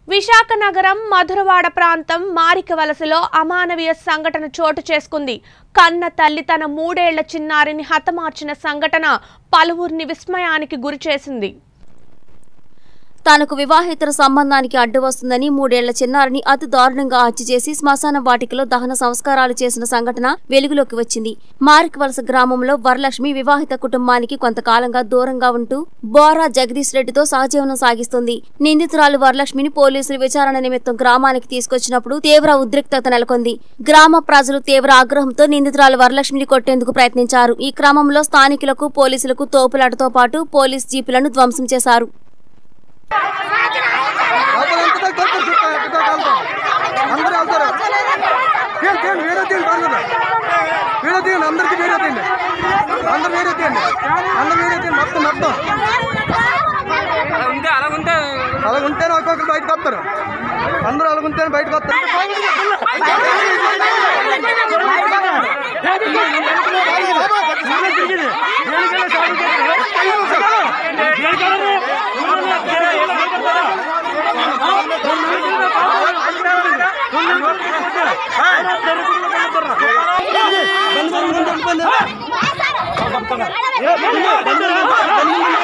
విశాఖ నగరం మధురవాడ ప్రాంతం మారిక వలసలో అమానవీయ సంఘటన చోటు చేసుకుంది కన్న తల్లి తన మూడేళ్ల చిన్నారిని హతమార్చిన సంఘటన పలువురిని విస్మయానికి గురిచేసింది తనకు వివాహేతర సంబంధానికి అడ్డు వస్తుందని మూడేళ్ల చిన్నారిని అతి దారుణంగా హత్య చేసి శ్మశాన వాటికలో దహన సంస్కారాలు చేసిన సంఘటన వెలుగులోకి వచ్చింది మారిక్ వలస గ్రామంలో వరలక్ష్మి వివాహిత కుటుంబానికి కొంతకాలంగా దూరంగా ఉంటూ బోరా జగదీష్ రెడ్డితో సహజీవనం సాగిస్తుంది నిందితురాలు వరలక్ష్మిని పోలీసులు విచారణ నిమిత్తం గ్రామానికి తీసుకొచ్చినప్పుడు తీవ్ర ఉద్రిక్తత నెలకొంది గ్రామ ప్రజలు తీవ్ర ఆగ్రహంతో నిందితురాలు వరలక్ష్మిని కొట్టేందుకు ప్రయత్నించారు ఈ క్రమంలో స్థానికులకు పోలీసులకు తోపులాటతో పాటు పోలీస్ జీపులను ధ్వంసం చేశారు లోపల ఎంత దాకా కొడతారు చుట్టూ ఎంత దాకా వెళ్తాం అందరూ వెళ్తారు తీయండి తీయండి వీడియో తీయండి పర్లేదు వీడియో తీయండి అందరికి వీడియో తీయండి అందరు వీడియో తీయండి అందరు వీడియో తీయండి మొత్తం మొత్తం అలా ఉంటే అలా ఉంటే అలా ఉంటేనే ఒక్కొక్కరు బయటకు వస్తారు అందరూ అలా ఉంటేనే బయటకు వస్తారు బండి